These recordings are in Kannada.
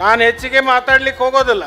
ನಾನು ಹೆಚ್ಚಿಗೆ ಮಾತಾಡ್ಲಿಕ್ಕೆ ಹೋಗೋದಿಲ್ಲ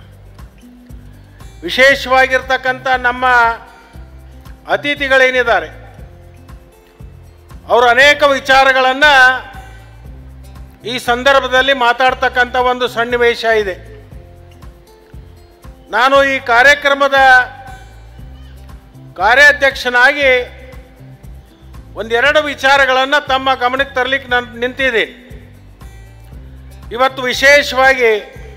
ವಿಶೇಷವಾಗಿರ್ತಕ್ಕಂಥ ನಮ್ಮ ಅತಿಥಿಗಳೇನಿದ್ದಾರೆ ಅವರು ಅನೇಕ ವಿಚಾರಗಳನ್ನು ಈ ಸಂದರ್ಭದಲ್ಲಿ ಮಾತಾಡ್ತಕ್ಕಂಥ ಒಂದು ಸನ್ನಿವೇಶ ಇದೆ ನಾನು ಈ ಕಾರ್ಯಕ್ರಮದ ಕಾರ್ಯಾಧ್ಯಕ್ಷನಾಗಿ ಒಂದೆರಡು ವಿಚಾರಗಳನ್ನು ತಮ್ಮ ಗಮನಕ್ಕೆ ತರಲಿಕ್ಕೆ ನಾನು ನಿಂತಿದ್ದೀನಿ ಇವತ್ತು ವಿಶೇಷವಾಗಿ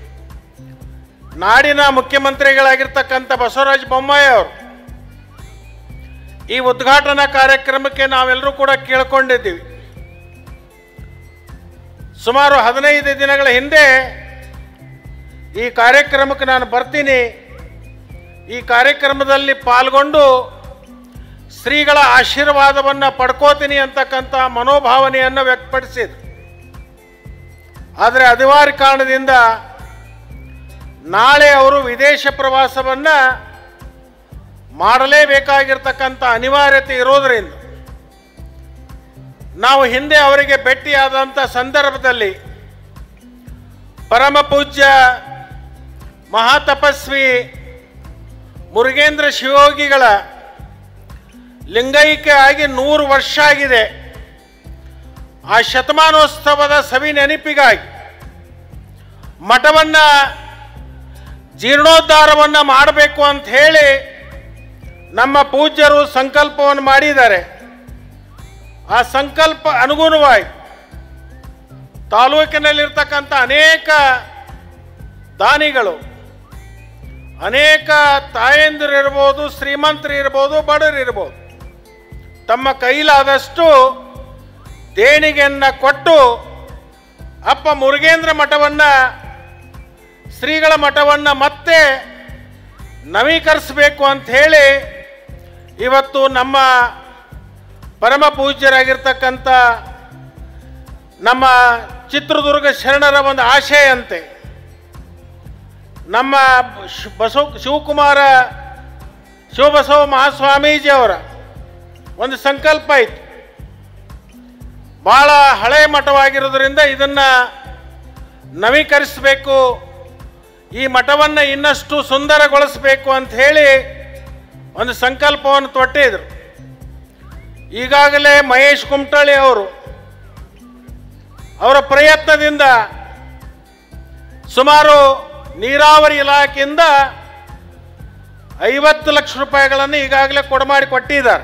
ನಾಡಿನ ಮುಖ್ಯಮಂತ್ರಿಗಳಾಗಿರ್ತಕ್ಕಂಥ ಬಸವರಾಜ ಬೊಮ್ಮಾಯಿ ಅವರು ಈ ಉದ್ಘಾಟನಾ ಕಾರ್ಯಕ್ರಮಕ್ಕೆ ನಾವೆಲ್ಲರೂ ಕೂಡ ಕೇಳ್ಕೊಂಡಿದ್ದೀವಿ ಸುಮಾರು ಹದಿನೈದು ದಿನಗಳ ಹಿಂದೆ ಈ ಕಾರ್ಯಕ್ರಮಕ್ಕೆ ನಾನು ಬರ್ತೀನಿ ಈ ಕಾರ್ಯಕ್ರಮದಲ್ಲಿ ಪಾಲ್ಗೊಂಡು ಶ್ರೀಗಳ ಆಶೀರ್ವಾದವನ್ನು ಪಡ್ಕೋತೀನಿ ಅಂತಕ್ಕಂಥ ಮನೋಭಾವನೆಯನ್ನು ವ್ಯಕ್ತಪಡಿಸಿದ್ರು ಆದರೆ ಅನಿವಾರ್ಯ ಕಾರಣದಿಂದ ನಾಳೆ ಅವರು ವಿದೇಶ ಪ್ರವಾಸವನ್ನು ಮಾಡಲೇಬೇಕಾಗಿರ್ತಕ್ಕಂಥ ಅನಿವಾರ್ಯತೆ ಇರೋದರಿಂದ ನಾವು ಹಿಂದೆ ಅವರಿಗೆ ಭೇಟಿಯಾದಂಥ ಸಂದರ್ಭದಲ್ಲಿ ಪರಮ ಪೂಜ್ಯ ಮಹಾತಪಸ್ವಿ ಮುರುಗೇಂದ್ರ ಶಿವಯೋಗಿಗಳ ಲಿಂಗೈಕ್ಯ ಆಗಿ ನೂರು ವರ್ಷ ಆಗಿದೆ ಆ ಶತಮಾನೋತ್ಸವದ ಸವಿ ನೆನಪಿಗಾಗಿ ಮಠವನ್ನು ಜೀರ್ಣೋದ್ಧಾರವನ್ನು ಮಾಡಬೇಕು ಅಂತ ಹೇಳಿ ನಮ್ಮ ಪೂಜ್ಯರು ಸಂಕಲ್ಪವನ್ನು ಮಾಡಿದ್ದಾರೆ ಆ ಸಂಕಲ್ಪ ಅನುಗುಣವಾಗಿ ತಾಲೂಕಿನಲ್ಲಿರ್ತಕ್ಕಂಥ ಅನೇಕ ದಾನಿಗಳು ಅನೇಕ ತಾಯಂದಿರು ಇರ್ಬೋದು ಶ್ರೀಮಂತರು ಇರ್ಬೋದು ಬಡವರು ಇರ್ಬೋದು ತಮ್ಮ ಕೈಲಾದಷ್ಟು ದೇಣಿಗೆಯನ್ನು ಕೊಟ್ಟು ಅಪ್ಪ ಮುರುಗೇಂದ್ರ ಮಠವನ್ನು ಶ್ರೀಗಳ ಮಠವನ್ನು ಮತ್ತೆ ನವೀಕರಿಸಬೇಕು ಅಂತ ಹೇಳಿ ಇವತ್ತು ನಮ್ಮ ಪರಮ ಪೂಜ್ಯರಾಗಿರ್ತಕ್ಕಂಥ ನಮ್ಮ ಚಿತ್ರದುರ್ಗ ಶರಣರ ಒಂದು ಆಶೆಯಂತೆ ನಮ್ಮ ಶ್- ಬಸವ ಶಿವಕುಮಾರ ಶಿವಬಸವ ಮಹಾಸ್ವಾಮೀಜಿ ಅವರ ಒಂದು ಸಂಕಲ್ಪ ಇತ್ತು ಭಾಳ ಹಳೆಯ ಮಠವಾಗಿರೋದ್ರಿಂದ ಇದನ್ನು ನವೀಕರಿಸಬೇಕು ಈ ಮಠವನ್ನು ಇನ್ನಷ್ಟು ಸುಂದರಗೊಳಿಸಬೇಕು ಅಂತ ಹೇಳಿ ಒಂದು ಸಂಕಲ್ಪವನ್ನು ತೊಟ್ಟಿದ್ರು ಈಗಾಗಲೇ ಮಹೇಶ್ ಕುಮಟಳ್ಳಿ ಅವರು ಅವರ ಪ್ರಯತ್ನದಿಂದ ಸುಮಾರು ನೀರಾವರಿ ಇಲಾಖೆಯಿಂದ ಐವತ್ತು ಲಕ್ಷ ರೂಪಾಯಿಗಳನ್ನು ಈಗಾಗಲೇ ಕೊಡಮಾಡಿ ಕೊಟ್ಟಿದ್ದಾರೆ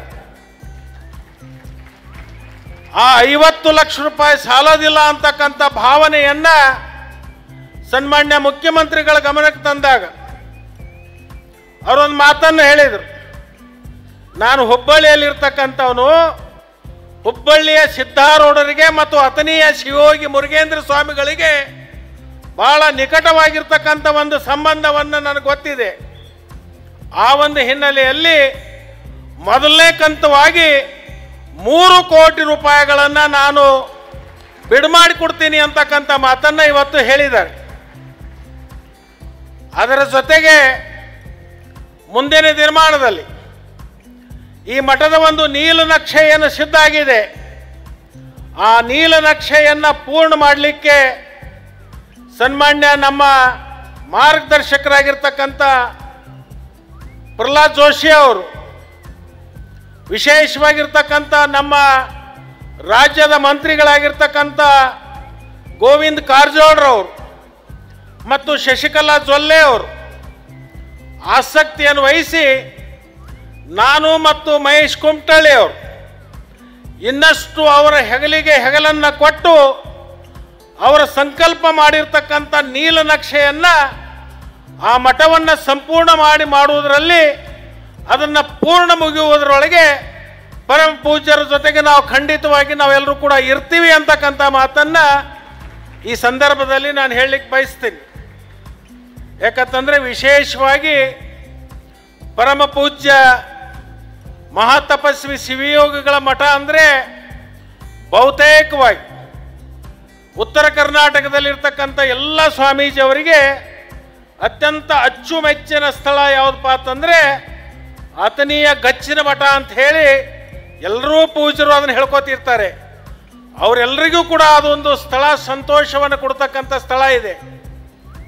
ಆ ಐವತ್ತು ಲಕ್ಷ ರೂಪಾಯಿ ಸಾಲದಿಲ್ಲ ಅಂತಕ್ಕಂಥ ಭಾವನೆಯನ್ನ ಸನ್ಮಾನ್ಯ ಮುಖ್ಯಮಂತ್ರಿಗಳ ಗಮನಕ್ಕೆ ತಂದಾಗ ಅವರೊಂದು ಮಾತನ್ನು ಹೇಳಿದರು ನಾನು ಹುಬ್ಬಳ್ಳಿಯಲ್ಲಿರ್ತಕ್ಕಂಥವನು ಹುಬ್ಬಳ್ಳಿಯ ಸಿದ್ಧಾರೂಢರಿಗೆ ಮತ್ತು ಅತನಿಯ ಶಿವಯೋಗಿ ಮುರುಗೇಂದ್ರ ಸ್ವಾಮಿಗಳಿಗೆ ಬಹಳ ನಿಕಟವಾಗಿರ್ತಕ್ಕಂಥ ಒಂದು ಸಂಬಂಧವನ್ನು ನನಗೆ ಗೊತ್ತಿದೆ ಆ ಒಂದು ಹಿನ್ನೆಲೆಯಲ್ಲಿ ಮೊದಲನೇ ಕಂತವಾಗಿ ಮೂರು ಕೋಟಿ ರೂಪಾಯಿಗಳನ್ನು ನಾನು ಬಿಡುಮಾಡಿ ಕೊಡ್ತೀನಿ ಅಂತಕ್ಕಂಥ ಮಾತನ್ನು ಇವತ್ತು ಹೇಳಿದ್ದಾರೆ ಅದರ ಜೊತೆಗೆ ಮುಂದಿನ ನಿರ್ಮಾಣದಲ್ಲಿ ಈ ಮಠದ ಒಂದು ನೀಲನಕ್ಷೆ ಏನು ಸಿದ್ಧ ಆಗಿದೆ ಆ ನೀಲನಕ್ಷೆಯನ್ನು ಪೂರ್ಣ ಮಾಡಲಿಕ್ಕೆ ಸನ್ಮಾನ್ಯ ನಮ್ಮ ಮಾರ್ಗದರ್ಶಕರಾಗಿರ್ತಕ್ಕಂಥ ಪ್ರಹ್ಲಾದ್ ಜೋಶಿ ಅವರು ವಿಶೇಷವಾಗಿರ್ತಕ್ಕಂಥ ನಮ್ಮ ರಾಜ್ಯದ ಮಂತ್ರಿಗಳಾಗಿರ್ತಕ್ಕಂಥ ಗೋವಿಂದ್ ಕಾರಜೋಳರವರು ಮತ್ತು ಶಶಿಕಲಾ ಜೊಲ್ಲೆ ಅವರು ಆಸಕ್ತಿಯನ್ನು ವಹಿಸಿ ನಾನು ಮತ್ತು ಮಹೇಶ್ ಕುಮಟಳ್ಳಿ ಅವರು ಇನ್ನಷ್ಟು ಅವರ ಹೆಗಲಿಗೆ ಹೆಗಲನ್ನು ಕೊಟ್ಟು ಅವರ ಸಂಕಲ್ಪ ಮಾಡಿರ್ತಕ್ಕಂಥ ನೀಲನಕ್ಷೆಯನ್ನು ಆ ಮಠವನ್ನು ಸಂಪೂರ್ಣ ಮಾಡಿ ಮಾಡುವುದರಲ್ಲಿ ಅದನ್ನು ಪೂರ್ಣ ಮುಗಿಯುವುದರೊಳಗೆ ಪರಮ ಪೂಜ್ಯರ ಜೊತೆಗೆ ನಾವು ಖಂಡಿತವಾಗಿ ನಾವೆಲ್ಲರೂ ಕೂಡ ಇರ್ತೀವಿ ಅಂತಕ್ಕಂಥ ಮಾತನ್ನು ಈ ಸಂದರ್ಭದಲ್ಲಿ ನಾನು ಹೇಳಲಿಕ್ಕೆ ಬಯಸ್ತೀನಿ ಯಾಕಂತಂದರೆ ವಿಶೇಷವಾಗಿ ಪರಮ ಪೂಜ್ಯ ಮಹಾತಪಸ್ವಿ ಶಿವಯೋಗಿಗಳ ಮಠ ಅಂದರೆ ಬಹುತೇಕವಾಗಿ ಉತ್ತರ ಕರ್ನಾಟಕದಲ್ಲಿರ್ತಕ್ಕಂಥ ಎಲ್ಲ ಸ್ವಾಮೀಜಿಯವರಿಗೆ ಅತ್ಯಂತ ಅಚ್ಚುಮೆಚ್ಚಿನ ಸ್ಥಳ ಯಾವುದಪ್ಪ ಅಂತಂದರೆ ಆತನೀಯ ಗಚ್ಚಿನ ಮಠ ಅಂತ ಹೇಳಿ ಎಲ್ಲರೂ ಪೂಜ್ಯರು ಅದನ್ನು ಹೇಳ್ಕೊತಿರ್ತಾರೆ ಅವರೆಲ್ಲರಿಗೂ ಕೂಡ ಅದೊಂದು ಸ್ಥಳ ಸಂತೋಷವನ್ನು ಕೊಡ್ತಕ್ಕಂಥ ಸ್ಥಳ ಇದೆ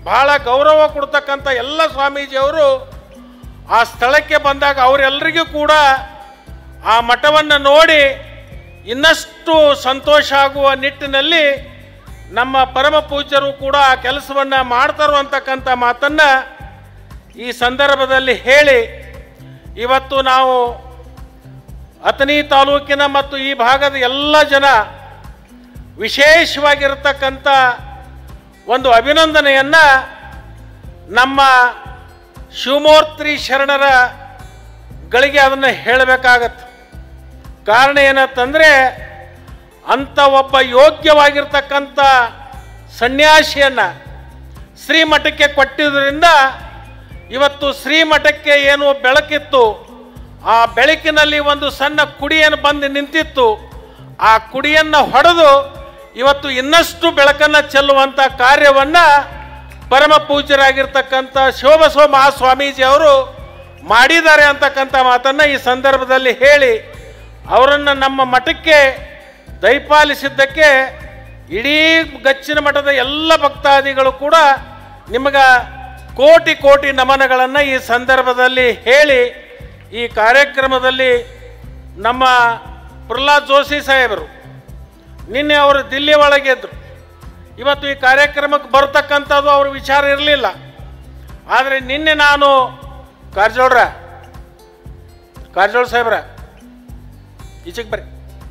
ಬಹಳ ಗೌರವ ಕೊಡ್ತಕ್ಕಂಥ ಎಲ್ಲ ಸ್ವಾಮೀಜಿಯವರು ಆ ಸ್ಥಳಕ್ಕೆ ಬಂದಾಗ ಅವರೆಲ್ಲರಿಗೂ ಕೂಡ ಆ ಮಠವನ್ನು ನೋಡಿ ಇನ್ನಷ್ಟು ಸಂತೋಷ ಆಗುವ ನಿಟ್ಟಿನಲ್ಲಿ ನಮ್ಮ ಪರಮ ಪೂಜ್ಯರು ಕೂಡ ಆ ಕೆಲಸವನ್ನು ಮಾಡ್ತಾರೋ ಅಂತಕ್ಕಂಥ ಮಾತನ್ನು ಈ ಸಂದರ್ಭದಲ್ಲಿ ಹೇಳಿ ಇವತ್ತು ನಾವು ಅಥಣಿ ತಾಲೂಕಿನ ಮತ್ತು ಈ ಭಾಗದ ಎಲ್ಲ ಜನ ವಿಶೇಷವಾಗಿರತಕ್ಕಂಥ ಒಂದು ಅಭಿನಂದನೆಯನ್ನು ನಮ್ಮ ಶಿವಮೂರ್ತಿ ಶರಣರ ಗಳಿಗೆ ಅದನ್ನು ಹೇಳಬೇಕಾಗತ್ತೆ ಕಾರಣ ಏನಂತಂದರೆ ಅಂಥ ಒಬ್ಬ ಯೋಗ್ಯವಾಗಿರ್ತಕ್ಕಂಥ ಸನ್ಯಾಸಿಯನ್ನು ಶ್ರೀಮಠಕ್ಕೆ ಕೊಟ್ಟಿದ್ದರಿಂದ ಇವತ್ತು ಶ್ರೀಮಠಕ್ಕೆ ಏನು ಬೆಳಕಿತ್ತು ಆ ಬೆಳಕಿನಲ್ಲಿ ಒಂದು ಸಣ್ಣ ಕುಡಿಯನ್ನು ಬಂದು ನಿಂತಿತ್ತು ಆ ಕುಡಿಯನ್ನು ಹೊಡೆದು ಇವತ್ತು ಇನ್ನಷ್ಟು ಬೆಳಕನ್ನು ಚೆಲ್ಲುವಂಥ ಕಾರ್ಯವನ್ನು ಪರಮ ಪೂಜ್ಯರಾಗಿರ್ತಕ್ಕಂಥ ಶಿವಬಸವ ಮಹಾಸ್ವಾಮೀಜಿ ಅವರು ಮಾಡಿದ್ದಾರೆ ಅಂತಕ್ಕಂಥ ಮಾತನ್ನು ಈ ಸಂದರ್ಭದಲ್ಲಿ ಹೇಳಿ ಅವರನ್ನು ನಮ್ಮ ಮಠಕ್ಕೆ ದಯಪಾಲಿಸಿದ್ದಕ್ಕೆ ಇಡೀ ಗಚ್ಚಿನ ಮಠದ ಎಲ್ಲ ಭಕ್ತಾದಿಗಳು ಕೂಡ ನಿಮಗ ಕೋಟಿ ಕೋಟಿ ನಮನಗಳನ್ನು ಈ ಸಂದರ್ಭದಲ್ಲಿ ಹೇಳಿ ಈ ಕಾರ್ಯಕ್ರಮದಲ್ಲಿ ನಮ್ಮ ಪ್ರಹ್ಲಾದ್ ಜೋಶಿ ಸಾಹೇಬರು ನಿನ್ನೆ ಅವರು ದಿಲ್ಲಿ ಒಳಗಿದ್ರು ಇವತ್ತು ಈ ಕಾರ್ಯಕ್ರಮಕ್ಕೆ ಬರ್ತಕ್ಕಂಥದ್ದು ಅವ್ರ ವಿಚಾರ ಇರಲಿಲ್ಲ ಆದರೆ ನಿನ್ನೆ ನಾನು ಕಾರಜೋಳ್ರ ಕಾರಜೋಳ ಸಾಹೇಬ್ರ ಈಚೆಗೆ ಬರ್ರಿ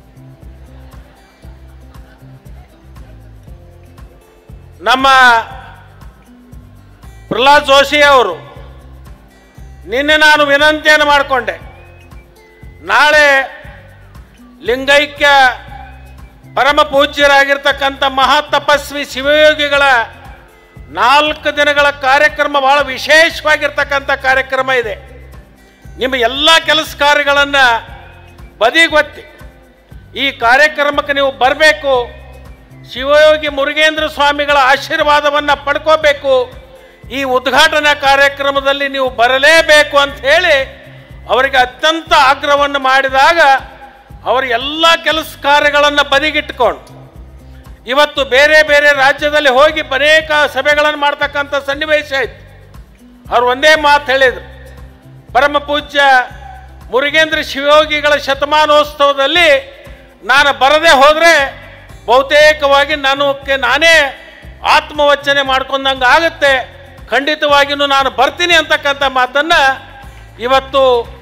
ನಮ್ಮ ಪ್ರಹ್ಲಾದ್ ಜೋಶಿ ಅವರು ನಿನ್ನೆ ನಾನು ವಿನಂತಿಯನ್ನು ಮಾಡಿಕೊಂಡೆ ನಾಳೆ ಲಿಂಗೈಕ್ಯ ಪರಮ ಪೂಜ್ಯರಾಗಿರ್ತಕ್ಕಂಥ ಮಹಾ ತಪಸ್ವಿ ಶಿವಯೋಗಿಗಳ ನಾಲ್ಕು ದಿನಗಳ ಕಾರ್ಯಕ್ರಮ ಬಹಳ ವಿಶೇಷವಾಗಿರ್ತಕ್ಕಂಥ ಕಾರ್ಯಕ್ರಮ ಇದೆ ನಿಮ್ಮ ಎಲ್ಲ ಕೆಲಸ ಕಾರ್ಯಗಳನ್ನು ಬದಿಗೊತ್ತಿ ಈ ಕಾರ್ಯಕ್ರಮಕ್ಕೆ ನೀವು ಬರಬೇಕು ಶಿವಯೋಗಿ ಮುರುಗೇಂದ್ರ ಸ್ವಾಮಿಗಳ ಆಶೀರ್ವಾದವನ್ನು ಪಡ್ಕೋಬೇಕು ಈ ಉದ್ಘಾಟನಾ ಕಾರ್ಯಕ್ರಮದಲ್ಲಿ ನೀವು ಬರಲೇಬೇಕು ಅಂತ ಹೇಳಿ ಅವರಿಗೆ ಅತ್ಯಂತ ಆಗ್ರಹವನ್ನು ಮಾಡಿದಾಗ ಅವರು ಎಲ್ಲ ಕೆಲಸ ಕಾರ್ಯಗಳನ್ನು ಬದಿಗಿಟ್ಕೊಂಡು ಇವತ್ತು ಬೇರೆ ಬೇರೆ ರಾಜ್ಯದಲ್ಲಿ ಹೋಗಿ ಅನೇಕ ಸಭೆಗಳನ್ನು ಮಾಡ್ತಕ್ಕಂಥ ಸನ್ನಿವೇಶ ಆಯ್ತು ಅವ್ರು ಒಂದೇ ಮಾತು ಹೇಳಿದರು ಪರಮ ಪೂಜ್ಯ ಮುರುಗೇಂದ್ರ ಶಿವಯೋಗಿಗಳ ಶತಮಾನೋತ್ಸವದಲ್ಲಿ ನಾನು ಬರದೇ ಹೋದರೆ ಬಹುತೇಕವಾಗಿ ನನಗೆ ನಾನೇ ಆತ್ಮವಚನೆ ಮಾಡ್ಕೊಂಡಂಗೆ ಆಗುತ್ತೆ ಖಂಡಿತವಾಗಿಯೂ ನಾನು ಬರ್ತೀನಿ ಅಂತಕ್ಕಂಥ ಮಾತನ್ನು ಇವತ್ತು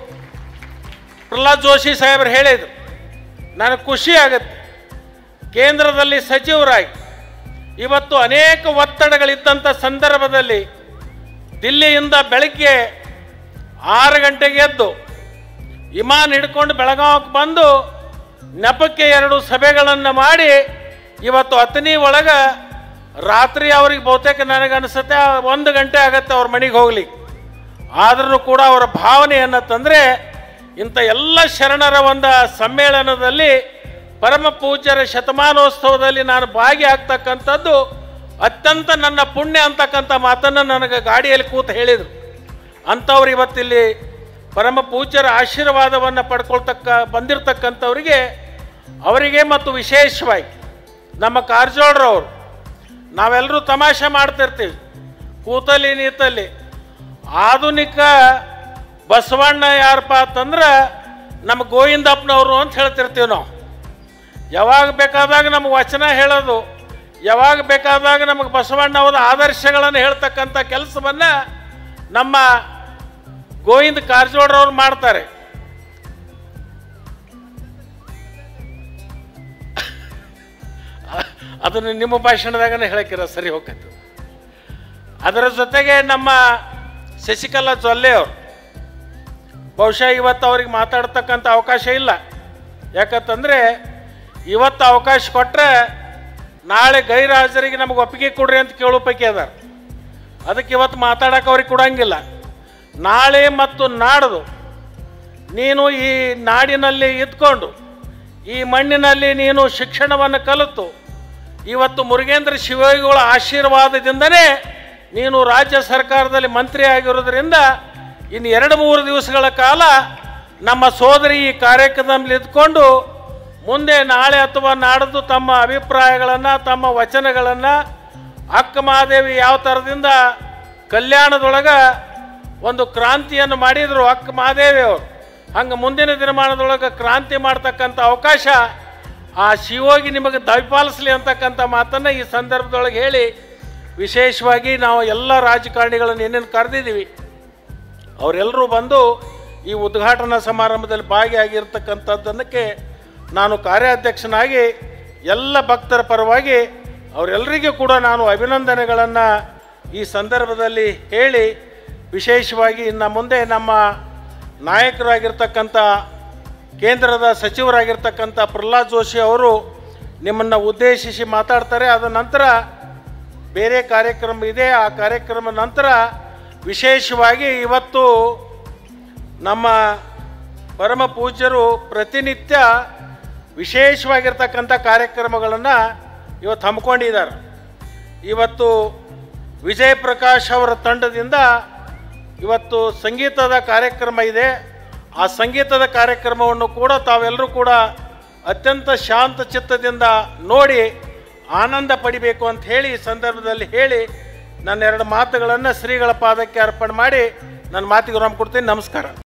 ಪ್ರಹ್ಲಾದ್ ಜೋಶಿ ಸಾಹೇಬರು ಹೇಳಿದರು ನನಗೆ ಖುಷಿ ಆಗುತ್ತೆ ಕೇಂದ್ರದಲ್ಲಿ ಸಚಿವರಾಗಿ ಇವತ್ತು ಅನೇಕ ಒತ್ತಡಗಳಿದ್ದಂಥ ಸಂದರ್ಭದಲ್ಲಿ ದಿಲ್ಲಿಯಿಂದ ಬೆಳಗ್ಗೆ ಆರು ಗಂಟೆಗೆ ಎದ್ದು ವಿಮಾನ ಹಿಡ್ಕೊಂಡು ಬೆಳಗಾವಕ್ಕೆ ಬಂದು ನೆಪಕ್ಕೆ ಎರಡು ಸಭೆಗಳನ್ನು ಮಾಡಿ ಇವತ್ತು ಅಥಣಿ ಒಳಗೆ ರಾತ್ರಿ ಅವ್ರಿಗೆ ಬಹುತೇಕ ನನಗೆ ಅನಿಸುತ್ತೆ ಒಂದು ಗಂಟೆ ಆಗತ್ತೆ ಅವ್ರ ಮನೆಗೆ ಹೋಗ್ಲಿ ಆದ್ರೂ ಕೂಡ ಅವರ ಭಾವನೆ ಏನಂತಂದರೆ ಇಂಥ ಎಲ್ಲ ಶರಣರ ಒಂದು ಸಮ್ಮೇಳನದಲ್ಲಿ ಪರಮ ಪೂಜ್ಯರ ಶತಮಾನೋತ್ಸವದಲ್ಲಿ ನಾನು ಭಾಗಿಯಾಗ್ತಕ್ಕಂಥದ್ದು ಅತ್ಯಂತ ನನ್ನ ಪುಣ್ಯ ಅಂತಕ್ಕಂಥ ಮಾತನ್ನು ನನಗೆ ಗಾಡಿಯಲ್ಲಿ ಕೂತು ಹೇಳಿದರು ಅಂಥವ್ರು ಇವತ್ತಿಲ್ಲಿ ಪರಮ ಪೂಜ್ಯರ ಆಶೀರ್ವಾದವನ್ನು ಪಡ್ಕೊಳ್ತಕ್ಕ ಬಂದಿರತಕ್ಕಂಥವ್ರಿಗೆ ಅವರಿಗೆ ಮತ್ತು ವಿಶೇಷವಾಗಿ ನಮ್ಮ ಕಾರಜೋಳರವರು ನಾವೆಲ್ಲರೂ ತಮಾಷೆ ಮಾಡ್ತಿರ್ತೀವಿ ಕೂತಲ್ಲಿ ನೀತಲ್ಲಿ ಆಧುನಿಕ ಬಸವಣ್ಣ ಯಾರಪ್ಪ ಅಂತಂದ್ರೆ ನಮ್ಮ ಗೋವಿಂದಪ್ಪನವರು ಅಂತ ಹೇಳ್ತಿರ್ತೀವಿ ನಾವು ಯಾವಾಗ ಬೇಕಾದಾಗ ನಮಗೆ ವಚನ ಹೇಳೋದು ಯಾವಾಗ ಬೇಕಾದಾಗ ನಮಗೆ ಬಸವಣ್ಣ ಅವರ ಆದರ್ಶಗಳನ್ನು ಹೇಳ್ತಕ್ಕಂಥ ಕೆಲಸವನ್ನು ನಮ್ಮ ಗೋವಿಂದ ಕಾರಜೋಳರವ್ರು ಮಾಡ್ತಾರೆ ಅದನ್ನು ನಿಮ್ಮ ಭಾಷಣದಾಗನೇ ಹೇಳಕ್ಕಿರ ಸರಿ ಹೋಗ್ತೈತೆ ಅದರ ಜೊತೆಗೆ ನಮ್ಮ ಶಶಿಕಲಾ ಜೊಲ್ಲೆ ಅವರು ಬಹುಶಃ ಇವತ್ತು ಅವ್ರಿಗೆ ಮಾತಾಡ್ತಕ್ಕಂಥ ಅವಕಾಶ ಇಲ್ಲ ಯಾಕಂತಂದರೆ ಇವತ್ತು ಅವಕಾಶ ಕೊಟ್ಟರೆ ನಾಳೆ ಗೈರಾಜರಿಗೆ ನಮಗೆ ಒಪ್ಪಿಗೆ ಕೊಡ್ರಿ ಅಂತ ಕೇಳೋ ಪೈಕಿ ಅದಾರ ಅದಕ್ಕೆ ಇವತ್ತು ಮಾತಾಡಕ್ಕೆ ಅವ್ರಿಗೆ ಕೊಡಂಗಿಲ್ಲ ನಾಳೆ ಮತ್ತು ನಾಡ್ದು ನೀನು ಈ ನಾಡಿನಲ್ಲಿ ಇದ್ಕೊಂಡು ಈ ಮಣ್ಣಿನಲ್ಲಿ ನೀನು ಶಿಕ್ಷಣವನ್ನು ಕಲಿತು ಇವತ್ತು ಮುರುಗೇಂದ್ರ ಶಿವಯೋಗಿಗಳ ಆಶೀರ್ವಾದದಿಂದನೇ ನೀನು ರಾಜ್ಯ ಸರ್ಕಾರದಲ್ಲಿ ಮಂತ್ರಿ ಆಗಿರೋದ್ರಿಂದ ಇನ್ನು ಎರಡು ಮೂರು ದಿವಸಗಳ ಕಾಲ ನಮ್ಮ ಸೋದರಿ ಈ ಕಾರ್ಯಕ್ರಮದಲ್ಲಿ ಇದ್ಕೊಂಡು ಮುಂದೆ ನಾಳೆ ಅಥವಾ ನಾಡ್ದು ತಮ್ಮ ಅಭಿಪ್ರಾಯಗಳನ್ನು ತಮ್ಮ ವಚನಗಳನ್ನು ಅಕ್ಕ ಮಹಾದೇವಿ ಯಾವ ಥರದಿಂದ ಕಲ್ಯಾಣದೊಳಗ ಒಂದು ಕ್ರಾಂತಿಯನ್ನು ಮಾಡಿದರು ಅಕ್ಕ ಮಹಾದೇವಿ ಅವರು ಹಂಗೆ ಮುಂದಿನ ದಿನಮಾನದೊಳಗೆ ಕ್ರಾಂತಿ ಮಾಡ್ತಕ್ಕಂಥ ಅವಕಾಶ ಆ ಶಿವೋಗಿ ನಿಮಗೆ ದಯಪಾಲಿಸಲಿ ಅಂತಕ್ಕಂಥ ಮಾತನ್ನು ಈ ಸಂದರ್ಭದೊಳಗೆ ಹೇಳಿ ವಿಶೇಷವಾಗಿ ನಾವು ಎಲ್ಲ ರಾಜಕಾರಣಿಗಳನ್ನು ಏನೇನು ಕರೆದಿದ್ದೀವಿ ಅವರೆಲ್ಲರೂ ಬಂದು ಈ ಉದ್ಘಾಟನಾ ಸಮಾರಂಭದಲ್ಲಿ ಭಾಗಿಯಾಗಿರ್ತಕ್ಕಂಥದ್ದನ್ನಕ್ಕೆ ನಾನು ಕಾರ್ಯಾಧ್ಯಕ್ಷನಾಗಿ ಎಲ್ಲ ಭಕ್ತರ ಪರವಾಗಿ ಅವರೆಲ್ಲರಿಗೂ ಕೂಡ ನಾನು ಅಭಿನಂದನೆಗಳನ್ನು ಈ ಸಂದರ್ಭದಲ್ಲಿ ಹೇಳಿ ವಿಶೇಷವಾಗಿ ಇನ್ನು ಮುಂದೆ ನಮ್ಮ ನಾಯಕರಾಗಿರ್ತಕ್ಕಂಥ ಕೇಂದ್ರದ ಸಚಿವರಾಗಿರ್ತಕ್ಕಂಥ ಪ್ರಹ್ಲಾದ್ ಜೋಶಿ ಅವರು ನಿಮ್ಮನ್ನು ಉದ್ದೇಶಿಸಿ ಮಾತಾಡ್ತಾರೆ ಅದ ನಂತರ ಬೇರೆ ಕಾರ್ಯಕ್ರಮ ಇದೆ ಆ ಕಾರ್ಯಕ್ರಮ ನಂತರ ವಿಶೇಷವಾಗಿ ಇವತ್ತು ನಮ್ಮ ಪರಮ ಪೂಜ್ಯರು ಪ್ರತಿನಿತ್ಯ ವಿಶೇಷವಾಗಿರ್ತಕ್ಕಂಥ ಕಾರ್ಯಕ್ರಮಗಳನ್ನು ಇವತ್ತು ಹಮ್ಮಿಕೊಂಡಿದ್ದಾರೆ ಇವತ್ತು ವಿಜಯ್ ಪ್ರಕಾಶ್ ಅವರ ತಂಡದಿಂದ ಇವತ್ತು ಸಂಗೀತದ ಕಾರ್ಯಕ್ರಮ ಇದೆ ಆ ಸಂಗೀತದ ಕಾರ್ಯಕ್ರಮವನ್ನು ಕೂಡ ತಾವೆಲ್ಲರೂ ಕೂಡ ಅತ್ಯಂತ ಶಾಂತ ಚಿತ್ತದಿಂದ ನೋಡಿ ಆನಂದ ಪಡಿಬೇಕು ಅಂತ ಹೇಳಿ ಈ ಸಂದರ್ಭದಲ್ಲಿ ಹೇಳಿ ನನ್ನ ಎರಡು ಮಾತುಗಳನ್ನು ಶ್ರೀಗಳ ಪಾದಕ್ಕೆ ಅರ್ಪಣೆ ಮಾಡಿ ನನ್ನ ಮಾತಿಗೆ ವಿರಾಮ ಕೊಡ್ತೀನಿ ನಮಸ್ಕಾರ